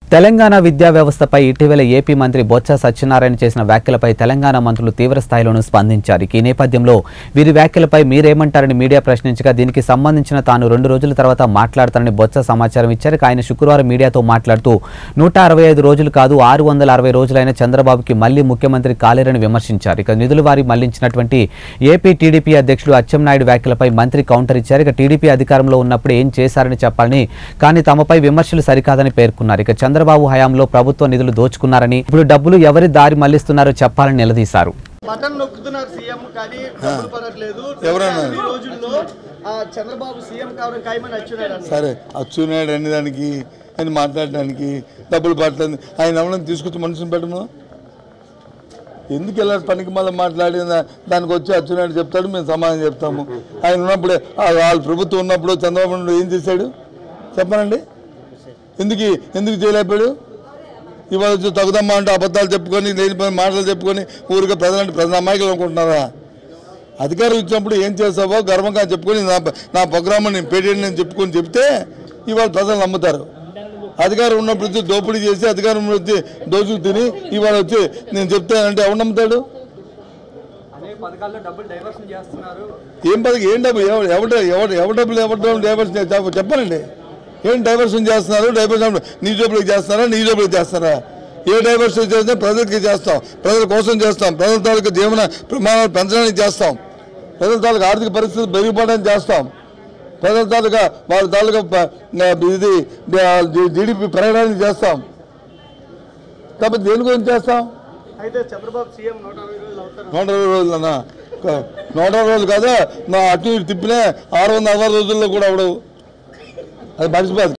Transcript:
తెలంగాణ విద్యా వ్యవస్థపై ఇటీవల ఏపీ మంత్రి బొత్స సత్యనారాయణ చేసిన వ్యాఖ్యలపై తెలంగాణ మంత్రులు తీవ్ర స్థాయిలోనూ స్పందించారు ఇక ఈ నేపథ్యంలో వీరి వ్యాఖ్యలపై మీరేమంటారని మీడియా ప్రశ్నించగా దీనికి సంబంధించిన తాను రెండు రోజుల తర్వాత మాట్లాడతానని బొత్స సమాచారం ఇచ్చారు ఇక ఆయన శుక్రవారం మీడియాతో మాట్లాడుతూ నూట అరవై ఐదు రోజులు కాదు ఆరు వందల అరవై రోజులైన చంద్రబాబుకి మళ్లీ ముఖ్యమంత్రి కాలేరని విమర్శించారు ఇక నిధులు వారి మళ్లించినటువంటి ఏపీ టీడీపీ అధ్యక్షుడు అచ్చెన్నాయుడు వ్యాఖ్యలపై మంత్రి కౌంటర్ ఇచ్చారు ఇక టీడీపీ అధికారంలో ఉన్నప్పుడు ఏం చేశారని చెప్పాలని కానీ తమపై విమర్శలు సరికాదని పేర్కొన్నారు ఇక చంద్రబాబు హయాంలో ప్రభుత్వ నిధులు దోచుకున్నారని ఇప్పుడు డబ్బులు ఎవరి దారి మళ్లిస్తున్నారో చెప్పాలని నిలదీశారు బటన్ నొక్కుతున్నారు సీఎం కానీ డబ్బులు పడట్లేదు ఎవరన్నా? ఈ రోజుల్లో ఆ చంద్రబాబు సీఎం కావడం ఖాయమని వచ్చున్నాడు అన్న సరే అచ్చున్నాడు అనే దానికి ఆయన మాట్లాడడానికి డబ్బులు పట్టలేదు ఆయన ఎవరైనా తీసుకొచ్చి మనుషుని పెట్టము ఎందుకు ఇలా పనికి మళ్ళీ మాట్లాడి దా- దానికి వచ్చి అచ్చునాయుడు చెప్తాడు మేము సమాధానం చెప్తాము ఆయన ఉన్నప్పుడే ఆ వాళ్ళ ప్రభుత్వం ఉన్నప్పుడు చంద్రబాబు నాయుడు ఏం చేశాడు చెప్పనండి ఎందుకు ఎందుకు చేయలేపాడు ఇవాళ వచ్చి తగుదమ్మా అంటే అబద్ధాలు చెప్పుకొని లేనిపోయిన మాటలు చెప్పుకొని ఊరికే ప్రజలంటే ప్రజల అమాయకులు అనుకుంటున్నారా అధికారం ఇచ్చినప్పుడు ఏం చేస్తావో గర్వంగా చెప్పుకొని నా నా ప్రోగ్రామ్ నేను పేటెంట్ నేను చెప్పుకొని చెప్తే ఇవాళ ప్రజలు నమ్ముతారు అధికారం ఉన్నప్పుడు వచ్చి దోపిడీ చేసి అధికారం ఉన్నప్పుడు వచ్చి దోచుకు తిని ఇవాళ వచ్చి నేను చెప్తానంటే ఎవరు నమ్ముతాడు అనేక పథకాల్లో డబ్బులు డైవర్షన్ చేస్తున్నారు ఏం పదకి ఏం డబ్బు ఎవరు ఎవరు ఎవరు ఎవరు డబ్బులు ఎవరు డైవర్షన్ చేస్తారు చెప్పనండి ఏం డైవర్షన్ చేస్తున్నారు డైవర్షన్ నీ జోబులకు చేస్తారా నీ జోబులకు చేస్తారా ఏ డైవర్షన్ చేస్తే ప్రజలకి చేస్తాం ప్రజల కోసం చేస్తాం ప్రజల తాలూకు జీవన ప్రమాణాలు పెంచడానికి చేస్తాం ప్రజల తాలూకు ఆర్థిక పరిస్థితులు మెరుగుపడడానికి చేస్తాం ప్రజల తాలూకా వాళ్ళ తాలూకా ప- ఇది జీడిపి పెరగడానికి చేస్తాం కాబట్టి దేని గురించి చేస్తాం అయితే చంద్రబాబు సీఎం నూట అరవై రోజులు అవుతారు నూట ఇరవై రోజులు అన్న నూట ఇరవై రోజులు కాదా నా అటు ఇటు తిప్పినా ఆరు వందల అరవై రోజుల్లో కూడా అవడవు అది మర్చిపోదు